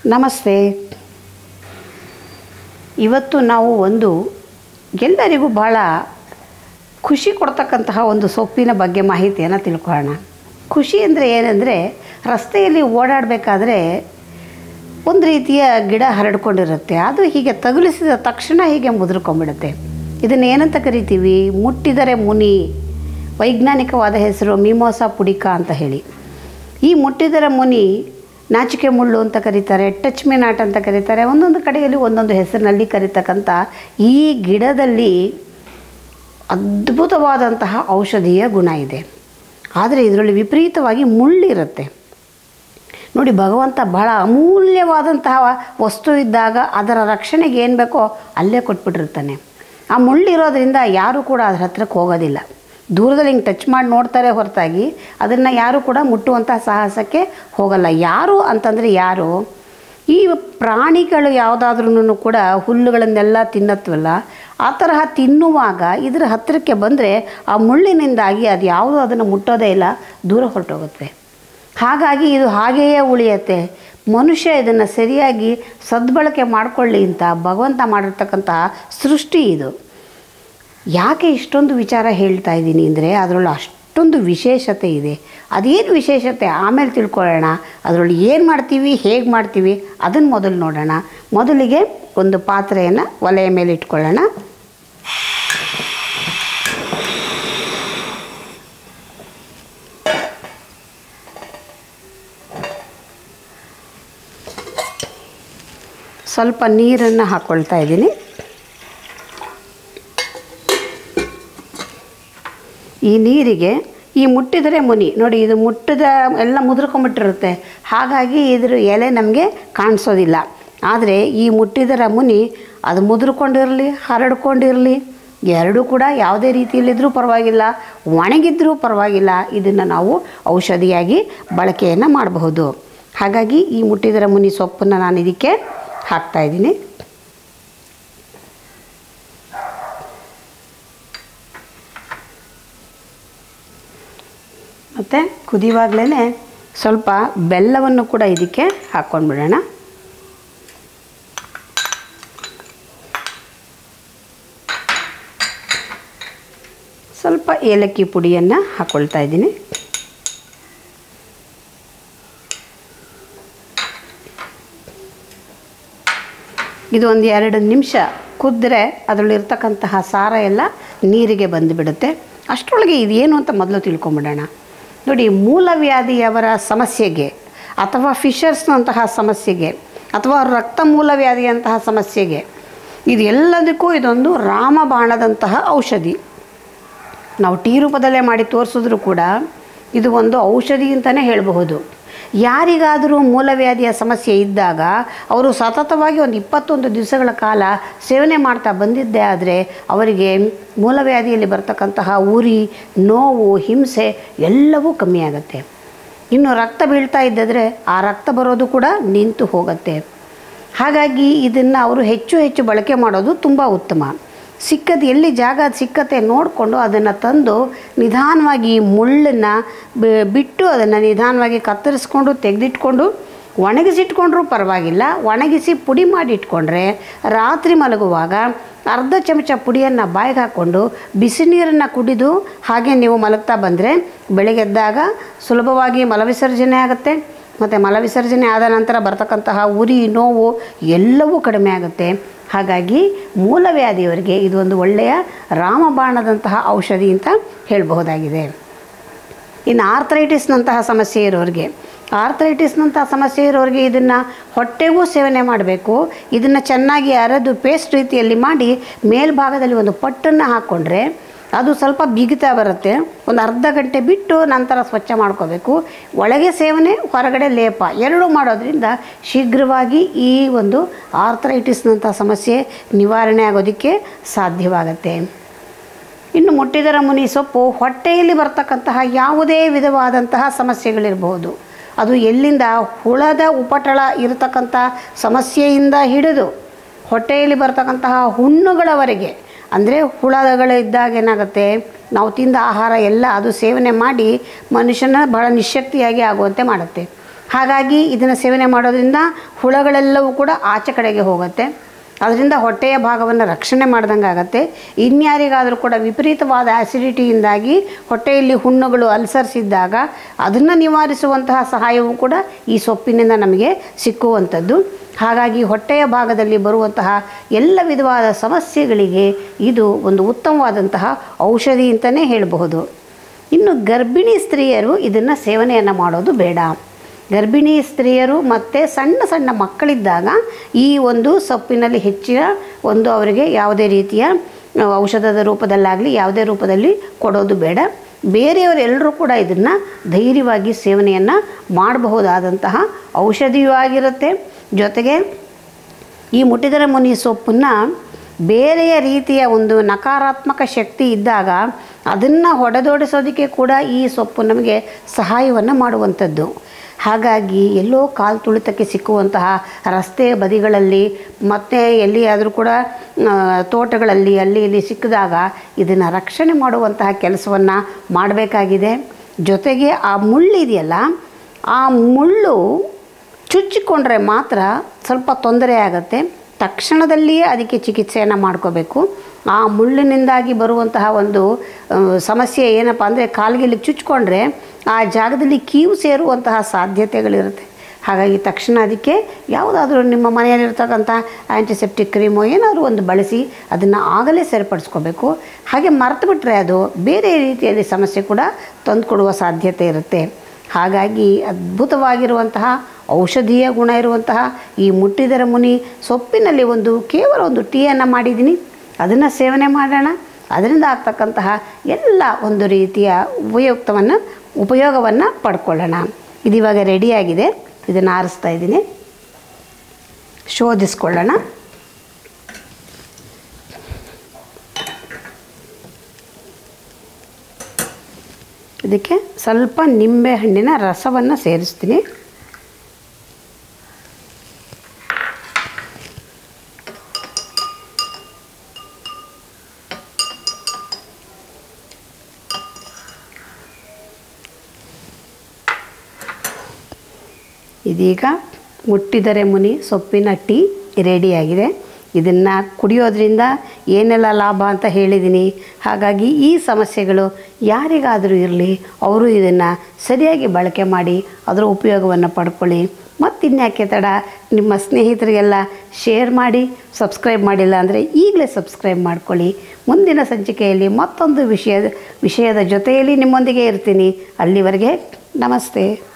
ನಮಸ್ತೆ ಇವತ್ತು ನಾವು ಒಂದು ಎಲ್ಲರಿಗೂ ಭಾಳ ಖುಷಿ ಕೊಡ್ತಕ್ಕಂತಹ ಒಂದು ಸೊಪ್ಪಿನ ಬಗ್ಗೆ ಮಾಹಿತಿಯನ್ನು ತಿಳ್ಕೊಳ್ಳೋಣ ಖುಷಿ ಅಂದರೆ ಏನಂದರೆ ರಸ್ತೆಯಲ್ಲಿ ಓಡಾಡಬೇಕಾದ್ರೆ ಒಂದು ರೀತಿಯ ಗಿಡ ಹರಡ್ಕೊಂಡಿರುತ್ತೆ ಅದು ಹೀಗೆ ತಗುಲಿಸಿದ ತಕ್ಷಣ ಹೀಗೆ ಮುದುರ್ಕೊಂಡ್ಬಿಡುತ್ತೆ ಇದನ್ನು ಏನಂತ ಕರಿತೀವಿ ಮುಟ್ಟಿದರೆ ಮುನಿ ವೈಜ್ಞಾನಿಕವಾದ ಹೆಸರು ಮೀಮೋಸಾ ಪುಡಿಕ ಅಂತ ಹೇಳಿ ಈ ಮುಟ್ಟಿದರ ಮುನಿ ನಾಚಿಕೆ ಮುಳ್ಳು ಅಂತ ಕರೀತಾರೆ ಟಚ್ ಮೀ ನಾಟ್ ಅಂತ ಕರೀತಾರೆ ಒಂದೊಂದು ಕಡೆಯಲ್ಲಿ ಒಂದೊಂದು ಹೆಸರಿನಲ್ಲಿ ಕರೀತಕ್ಕಂಥ ಈ ಗಿಡದಲ್ಲಿ ಅದ್ಭುತವಾದಂತಹ ಔಷಧೀಯ ಗುಣ ಇದೆ ಆದರೆ ಇದರಲ್ಲಿ ವಿಪರೀತವಾಗಿ ಮುಳ್ಳಿರುತ್ತೆ ನೋಡಿ ಭಗವಂತ ಬಹಳ ಅಮೂಲ್ಯವಾದಂತಹ ವಸ್ತು ಇದ್ದಾಗ ಅದರ ರಕ್ಷಣೆಗೆ ಏನು ಬೇಕೋ ಅಲ್ಲೇ ಕೊಟ್ಬಿಟ್ಟಿರ್ತಾನೆ ಆ ಮುಳ್ಳಿರೋದ್ರಿಂದ ಯಾರೂ ಕೂಡ ಅದ್ರ ಹತ್ರಕ್ಕೆ ಹೋಗೋದಿಲ್ಲ ದೂರದಲ್ಲಿ ಹಿಂಗೆ ಟಚ್ ಮಾಡಿ ನೋಡ್ತಾರೆ ಹೊರತಾಗಿ ಅದನ್ನು ಯಾರೂ ಕೂಡ ಮುಟ್ಟುವಂತಹ ಸಾಹಸಕ್ಕೆ ಹೋಗಲ್ಲ ಯಾರು ಅಂತಂದರೆ ಯಾರು ಈ ಪ್ರಾಣಿಗಳು ಯಾವುದಾದ್ರೂ ಕೂಡ ಹುಲ್ಲುಗಳನ್ನೆಲ್ಲ ತಿನ್ನತ್ವಲ್ಲ ಆ ತರಹ ತಿನ್ನುವಾಗ ಇದರ ಹತ್ತಿರಕ್ಕೆ ಬಂದರೆ ಆ ಮುಳ್ಳಿನಿಂದಾಗಿ ಅದು ಯಾವುದೂ ಅದನ್ನು ಮುಟ್ಟೋದೇ ಇಲ್ಲ ದೂರ ಹೊರಟೋಗುತ್ತೆ ಹಾಗಾಗಿ ಇದು ಹಾಗೆಯೇ ಉಳಿಯುತ್ತೆ ಮನುಷ್ಯ ಇದನ್ನು ಸರಿಯಾಗಿ ಸದ್ಬಳಕೆ ಮಾಡಿಕೊಳ್ಳಿ ಅಂತ ಭಗವಂತ ಮಾಡಿರ್ತಕ್ಕಂತಹ ಸೃಷ್ಟಿ ಇದು ಯಾಕೆ ಇಷ್ಟೊಂದು ವಿಚಾರ ಹೇಳ್ತಾ ಇದ್ದೀನಿ ಅಂದರೆ ಅದರೊಳಗೆ ಅಷ್ಟೊಂದು ವಿಶೇಷತೆ ಇದೆ ಅದೇನು ವಿಶೇಷತೆ ಆಮೇಲೆ ತಿಳ್ಕೊಳ್ಳೋಣ ಅದರೊಳಗೆ ಏನು ಮಾಡ್ತೀವಿ ಹೇಗೆ ಮಾಡ್ತೀವಿ ಅದನ್ನು ಮೊದಲು ನೋಡೋಣ ಮೊದಲಿಗೆ ಒಂದು ಪಾತ್ರೆಯನ್ನು ಒಲೆಯ ಮೇಲೆ ಇಟ್ಕೊಳ್ಳೋಣ ಸ್ವಲ್ಪ ನೀರನ್ನು ಹಾಕ್ಕೊಳ್ತಾ ಇದ್ದೀನಿ ಈ ನೀರಿಗೆ ಈ ಮುಟ್ಟಿದರೆ ಮುನಿ ನೋಡಿ ಇದು ಮುಟ್ಟಿದ ಎಲ್ಲ ಮುದುರ್ಕೊಂಬಿಟ್ಟಿರುತ್ತೆ ಹಾಗಾಗಿ ಇದ್ರ ಎಲೆ ನಮಗೆ ಕಾಣಿಸೋದಿಲ್ಲ ಆದರೆ ಈ ಮುಟ್ಟಿದರ ಮುನಿ ಅದು ಮುದುರ್ಕೊಂಡಿರಲಿ ಹರಡ್ಕೊಂಡಿರಲಿ ಎರಡೂ ಕೂಡ ಯಾವುದೇ ರೀತಿಯಲ್ಲಿದ್ದರೂ ಪರವಾಗಿಲ್ಲ ಒಣಗಿದ್ರೂ ಪರವಾಗಿಲ್ಲ ಇದನ್ನು ನಾವು ಔಷಧಿಯಾಗಿ ಬಳಕೆಯನ್ನು ಮಾಡಬಹುದು ಹಾಗಾಗಿ ಈ ಮುಟ್ಟಿದರ ಮುನಿ ಸೊಪ್ಪನ್ನು ನಾನು ಇದಕ್ಕೆ ಹಾಕ್ತಾಯಿದ್ದೀನಿ ಮತ್ತು ಕುದಿಯುವಾಗಲೇ ಸ್ವಲ್ಪ ಬೆಲ್ಲವನ್ನು ಕೂಡ ಇದಕ್ಕೆ ಹಾಕ್ಕೊಂಡ್ಬಿಡೋಣ ಸ್ವಲ್ಪ ಏಲಕ್ಕಿ ಪುಡಿಯನ್ನು ಹಾಕ್ಕೊಳ್ತಾ ಇದ್ದೀನಿ ಇದು ಒಂದು ಎರಡು ನಿಮಿಷ ಕುದ್ರೆ ಅದರಲ್ಲಿರ್ತಕ್ಕಂತಹ ಸಾರ ಎಲ್ಲ ನೀರಿಗೆ ಬಂದುಬಿಡುತ್ತೆ ಅಷ್ಟರೊಳಗೆ ಇದೇನು ಅಂತ ಮೊದಲು ತಿಳ್ಕೊಂಬಿಡೋಣ ನೋಡಿ ಮೂಲವ್ಯಾಧಿಯವರ ಸಮಸ್ಯೆಗೆ ಅಥವಾ ಫಿಶರ್ಸ್ನಂತಹ ಸಮಸ್ಯೆಗೆ ಅಥವಾ ರಕ್ತ ಮೂಲವ್ಯಾಧಿಯಂತಹ ಸಮಸ್ಯೆಗೆ ಇದೆಲ್ಲದಕ್ಕೂ ಇದೊಂದು ರಾಮಬಾಣದಂತಹ ಔಷಧಿ ನಾವು ಟೀ ರೂಪದಲ್ಲೇ ಮಾಡಿ ತೋರಿಸಿದ್ರು ಕೂಡ ಇದು ಒಂದು ಔಷಧಿ ಅಂತಲೇ ಹೇಳಬಹುದು ಯಾರಿಗಾದರೂ ಮೂಲವ್ಯಾಧಿಯ ಸಮಸ್ಯೆ ಇದ್ದಾಗ ಅವರು ಸತತವಾಗಿ ಒಂದು ಇಪ್ಪತ್ತೊಂದು ದಿವಸಗಳ ಕಾಲ ಸೇವನೆ ಮಾಡ್ತಾ ಬಂದಿದ್ದೇ ಆದರೆ ಅವರಿಗೆ ಮೂಲವ್ಯಾಧಿಯಲ್ಲಿ ಬರ್ತಕ್ಕಂತಹ ಉರಿ ನೋವು ಹಿಂಸೆ ಎಲ್ಲವೂ ಕಮ್ಮಿ ಆಗುತ್ತೆ ಇನ್ನು ರಕ್ತ ಬೀಳ್ತಾ ಇದ್ದಿದ್ರೆ ಆ ರಕ್ತ ಬರೋದು ಕೂಡ ನಿಂತು ಹೋಗುತ್ತೆ ಹಾಗಾಗಿ ಇದನ್ನು ಅವರು ಹೆಚ್ಚು ಹೆಚ್ಚು ಬಳಕೆ ಮಾಡೋದು ತುಂಬ ಉತ್ತಮ ಸಿಕ್ಕದು ಎಲ್ಲಿ ಜಾಗ ಸಿಕ್ಕತ್ತೆ ನೋಡಿಕೊಂಡು ಅದನ್ನು ತಂದು ನಿಧಾನವಾಗಿ ಈ ಮುಳ್ಳನ್ನು ಬಿಟ್ಟು ಅದನ್ನು ನಿಧಾನವಾಗಿ ಕತ್ತರಿಸ್ಕೊಂಡು ತೆಗೆದಿಟ್ಕೊಂಡು ಒಣಗಿಸಿಟ್ಕೊಂಡ್ರೂ ಪರವಾಗಿಲ್ಲ ಒಣಗಿಸಿ ಪುಡಿ ಮಾಡಿ ಇಟ್ಕೊಂಡ್ರೆ ರಾತ್ರಿ ಮಲಗುವಾಗ ಅರ್ಧ ಚಮಚ ಪುಡಿಯನ್ನು ಬಾಯಿಗೆ ಹಾಕ್ಕೊಂಡು ಬಿಸಿ ನೀರನ್ನು ಕುಡಿದು ಹಾಗೆ ನೀವು ಮಲಗ್ತಾ ಬಂದರೆ ಬೆಳಗ್ಗೆದ್ದಾಗ ಸುಲಭವಾಗಿ ಮಲವಿಸರ್ಜನೆ ಆಗುತ್ತೆ ಮತ್ತು ಮಲವಿಸರ್ಜನೆ ಆದ ನಂತರ ಬರ್ತಕ್ಕಂತಹ ಉರಿ ನೋವು ಎಲ್ಲವೂ ಕಡಿಮೆ ಆಗುತ್ತೆ ಹಾಗಾಗಿ ಮೂಲವ್ಯಾಧಿಯವರಿಗೆ ಇದು ಒಂದು ಒಳ್ಳೆಯ ರಾಮಬಾಣದಂತಹ ಔಷಧಿ ಅಂತ ಹೇಳಬಹುದಾಗಿದೆ ಇನ್ನು ಆರ್ಥರೈಟಿಸ್ನಂತಹ ಸಮಸ್ಯೆ ಇರೋರಿಗೆ ಆರ್ಥರೈಟಿಸ್ನಂತಹ ಸಮಸ್ಯೆ ಇರೋರಿಗೆ ಇದನ್ನು ಹೊಟ್ಟೆಗೂ ಸೇವನೆ ಮಾಡಬೇಕು ಇದನ್ನು ಚೆನ್ನಾಗಿ ಅರೆದು ಪೇಸ್ಟ್ ರೀತಿಯಲ್ಲಿ ಮಾಡಿ ಮೇಲ್ಭಾಗದಲ್ಲಿ ಒಂದು ಪಟ್ಟನ್ನು ಹಾಕ್ಕೊಂಡ್ರೆ ಅದು ಸ್ವಲ್ಪ ಬಿಗಿತಾ ಬರುತ್ತೆ ಒಂದು ಅರ್ಧ ಗಂಟೆ ಬಿಟ್ಟು ನಂತರ ಸ್ವಚ್ಛ ಮಾಡ್ಕೋಬೇಕು ಒಳಗೆ ಸೇವನೆ ಹೊರಗಡೆ ಲೇಪ ಎರಡೂ ಮಾಡೋದ್ರಿಂದ ಶೀಘ್ರವಾಗಿ ಈ ಒಂದು ಆರ್ಥರೈಟಿಸ್ನಂಥ ಸಮಸ್ಯೆ ನಿವಾರಣೆ ಆಗೋದಕ್ಕೆ ಸಾಧ್ಯವಾಗತ್ತೆ ಇನ್ನು ಮುಟ್ಟಿದರ ಮುನಿ ಸೊಪ್ಪು ಹೊಟ್ಟೆಯಲ್ಲಿ ಬರ್ತಕ್ಕಂತಹ ಯಾವುದೇ ವಿಧವಾದಂತಹ ಸಮಸ್ಯೆಗಳಿರಬಹುದು ಅದು ಎಲ್ಲಿಂದ ಹುಳದ ಉಪಟಳ ಇರತಕ್ಕಂಥ ಸಮಸ್ಯೆಯಿಂದ ಹಿಡಿದು ಹೊಟ್ಟೆಯಲ್ಲಿ ಬರ್ತಕ್ಕಂತಹ ಹುಣ್ಣುಗಳವರೆಗೆ ಅಂದರೆ ಹುಳಗಳು ಇದ್ದಾಗ ಏನಾಗುತ್ತೆ ನಾವು ತಿಂದ ಆಹಾರ ಎಲ್ಲ ಅದು ಸೇವನೆ ಮಾಡಿ ಮನುಷ್ಯನ ಬಹಳ ನಿಶಕ್ತಿಯಾಗಿ ಆಗುವಂತೆ ಮಾಡುತ್ತೆ ಹಾಗಾಗಿ ಇದನ್ನು ಸೇವನೆ ಮಾಡೋದ್ರಿಂದ ಹುಳಗಳೆಲ್ಲವೂ ಕೂಡ ಆಚೆ ಕಡೆಗೆ ಹೋಗುತ್ತೆ ಅದರಿಂದ ಹೊಟ್ಟೆಯ ಭಾಗವನ್ನು ರಕ್ಷಣೆ ಮಾಡ್ದಂಗೆ ಆಗುತ್ತೆ ಇನ್ಯಾರಿಗಾದರೂ ಕೂಡ ವಿಪರೀತವಾದ ಆ್ಯಸಿಡಿಟಿಯಿಂದಾಗಿ ಹೊಟ್ಟೆಯಲ್ಲಿ ಹುಣ್ಣುಗಳು ಅಲ್ಸರ್ಸ್ ಇದ್ದಾಗ ಅದನ್ನು ನಿವಾರಿಸುವಂತಹ ಸಹಾಯವೂ ಕೂಡ ಈ ಸೊಪ್ಪಿನಿಂದ ನಮಗೆ ಸಿಕ್ಕುವಂಥದ್ದು ಹಾಗಾಗಿ ಹೊಟ್ಟೆಯ ಭಾಗದಲ್ಲಿ ಬರುವಂತಹ ಎಲ್ಲ ವಿಧವಾದ ಸಮಸ್ಯೆಗಳಿಗೆ ಇದು ಒಂದು ಉತ್ತಮವಾದಂತಹ ಔಷಧಿ ಅಂತಲೇ ಹೇಳಬಹುದು ಇನ್ನು ಗರ್ಭಿಣಿ ಸ್ತ್ರೀಯರು ಇದನ್ನು ಸೇವನೆಯನ್ನು ಮಾಡೋದು ಬೇಡ ಗರ್ಭಿಣಿ ಸ್ತ್ರೀಯರು ಮತ್ತು ಸಣ್ಣ ಸಣ್ಣ ಮಕ್ಕಳಿದ್ದಾಗ ಈ ಒಂದು ಸೊಪ್ಪಿನಲ್ಲಿ ಹೆಚ್ಚಿನ ಒಂದು ಅವರಿಗೆ ಯಾವುದೇ ರೀತಿಯ ಆ, ಔಷಧದ ರೂಪದಲ್ಲಾಗಲಿ ಯಾವುದೇ ರೂಪದಲ್ಲಿ ಕೊಡೋದು ಬೇಡ ಬೇರೆಯವರೆಲ್ಲರೂ ಕೂಡ ಇದನ್ನು ಧೈರ್ಯವಾಗಿ ಸೇವನೆಯನ್ನು ಮಾಡಬಹುದಾದಂತಹ ಔಷಧಿಯೂ ಆಗಿರುತ್ತೆ ಜೊತೆಗೆ ಈ ಮುಟ್ಟಿದರೆ ಮುನಿ ಸೊಪ್ಪನ್ನು ಬೇರೆಯ ರೀತಿಯ ಒಂದು ನಕಾರಾತ್ಮಕ ಶಕ್ತಿ ಇದ್ದಾಗ ಅದನ್ನು ಹೊಡೆದೋಡಿಸೋದಕ್ಕೆ ಕೂಡ ಈ ಸೊಪ್ಪು ನಮಗೆ ಸಹಾಯವನ್ನು ಮಾಡುವಂಥದ್ದು ಹಾಗಾಗಿ ಎಲ್ಲೋ ಕಾಲು ತುಳಿತಕ್ಕೆ ಸಿಕ್ಕುವಂತಹ ರಸ್ತೆ ಬದಿಗಳಲ್ಲಿ ಮತ್ತು ಎಲ್ಲಿಯಾದರೂ ಕೂಡ ಆ, ತೋಟಗಳಲ್ಲಿ ಅಲ್ಲಿ ಇಲ್ಲಿ ಸಿಕ್ಕಿದಾಗ ಇದನ್ನು ರಕ್ಷಣೆ ಮಾಡುವಂತಹ ಕೆಲಸವನ್ನು ಮಾಡಬೇಕಾಗಿದೆ ಜೊತೆಗೆ ಆ ಮುಳ್ಳಿದೆಯಲ್ಲ ಆ ಮುಳ್ಳು ಚುಚ್ಚಿಕೊಂಡ್ರೆ ಮಾತ್ರ ಸ್ವಲ್ಪ ತೊಂದರೆ ಆಗುತ್ತೆ ತಕ್ಷಣದಲ್ಲಿಯೇ ಅದಕ್ಕೆ ಚಿಕಿತ್ಸೆಯನ್ನು ಮಾಡ್ಕೋಬೇಕು ಆ ಮುಳ್ಳಿನಿಂದಾಗಿ ಬರುವಂತಹ ಒಂದು ಆ, ಸಮಸ್ಯೆ ಏನಪ್ಪ ಅಂದರೆ ಕಾಲಿಗೆ ಚುಚ್ಕೊಂಡ್ರೆ ಆ ಜಾಗದಲ್ಲಿ ಕೀವು ಸೇರುವಂತಹ ಸಾಧ್ಯತೆಗಳಿರುತ್ತೆ ಹಾಗಾಗಿ ತಕ್ಷಣ ಅದಕ್ಕೆ ಯಾವುದಾದ್ರೂ ನಿಮ್ಮ ಮನೆಯಲ್ಲಿರ್ತಕ್ಕಂಥ ಆ್ಯಂಟಿಸೆಪ್ಟಿಕ್ ಕ್ರೀಮು ಏನಾದರೂ ಒಂದು ಬಳಸಿ ಅದನ್ನು ಆಗಲೇ ಸರಿಪಡಿಸ್ಕೋಬೇಕು ಹಾಗೆ ಮರೆತು ಬಿಟ್ಟರೆ ಅದು ಬೇರೆ ರೀತಿಯಲ್ಲಿ ಸಮಸ್ಯೆ ಕೂಡ ತಂದುಕೊಡುವ ಸಾಧ್ಯತೆ ಇರುತ್ತೆ ಹಾಗಾಗಿ ಅದ್ಭುತವಾಗಿರುವಂತಹ ಔಷಧೀಯ ಗುಣ ಇರುವಂತಹ ಈ ಮುಟ್ಟಿದರ ಮುನಿ ಸೊಪ್ಪಿನಲ್ಲಿ ಒಂದು ಕೇವಲ ಒಂದು ಟೀಯನ್ನು ಮಾಡಿದ್ದೀನಿ ಅದನ್ನು ಸೇವನೆ ಮಾಡೋಣ ಅದರಿಂದ ಆಗ್ತಕ್ಕಂತಹ ಎಲ್ಲ ಒಂದು ರೀತಿಯ ಉಪಯುಕ್ತವನ್ನು ಉಪಯೋಗವನ್ನು ಪಡ್ಕೊಳ್ಳೋಣ ಇದು ಇವಾಗ ರೆಡಿಯಾಗಿದೆ ಇದನ್ನು ಆರಿಸ್ತಾ ಇದ್ದೀನಿ ಶೋಧಿಸ್ಕೊಳ್ಳೋಣ ಇದಕ್ಕೆ ಸ್ವಲ್ಪ ನಿಂಬೆ ಹಣ್ಣಿನ ರಸವನ್ನು ಸೇರಿಸ್ತೀನಿ ಇದೀಗ ಮುಟ್ಟಿದರೆ ಮುನಿ ಸೊಪ್ಪಿನ ಟೀ ರೆಡಿಯಾಗಿದೆ ಇದನ್ನು ಕುಡಿಯೋದ್ರಿಂದ ಏನೆಲ್ಲ ಲಾಭ ಅಂತ ಹೇಳಿದ್ದೀನಿ ಹಾಗಾಗಿ ಈ ಸಮಸ್ಯೆಗಳು ಯಾರಿಗಾದರೂ ಇರಲಿ ಅವರು ಇದನ್ನು ಸರಿಯಾಗಿ ಬಳಕೆ ಮಾಡಿ ಅದರ ಉಪಯೋಗವನ್ನು ಪಡ್ಕೊಳ್ಳಿ ಮತ್ತಿನ್ಯಾಕೆ ತಡ ನಿಮ್ಮ ಸ್ನೇಹಿತರಿಗೆಲ್ಲ ಶೇರ್ ಮಾಡಿ ಸಬ್ಸ್ಕ್ರೈಬ್ ಮಾಡಿಲ್ಲ ಅಂದರೆ ಈಗಲೇ ಸಬ್ಸ್ಕ್ರೈಬ್ ಮಾಡ್ಕೊಳ್ಳಿ ಮುಂದಿನ ಸಂಚಿಕೆಯಲ್ಲಿ ಮತ್ತೊಂದು ವಿಷಯದ ವಿಷಯದ ಜೊತೆಯಲ್ಲಿ ನಿಮ್ಮೊಂದಿಗೆ ಇರ್ತೀನಿ ಅಲ್ಲಿವರೆಗೆ ನಮಸ್ತೆ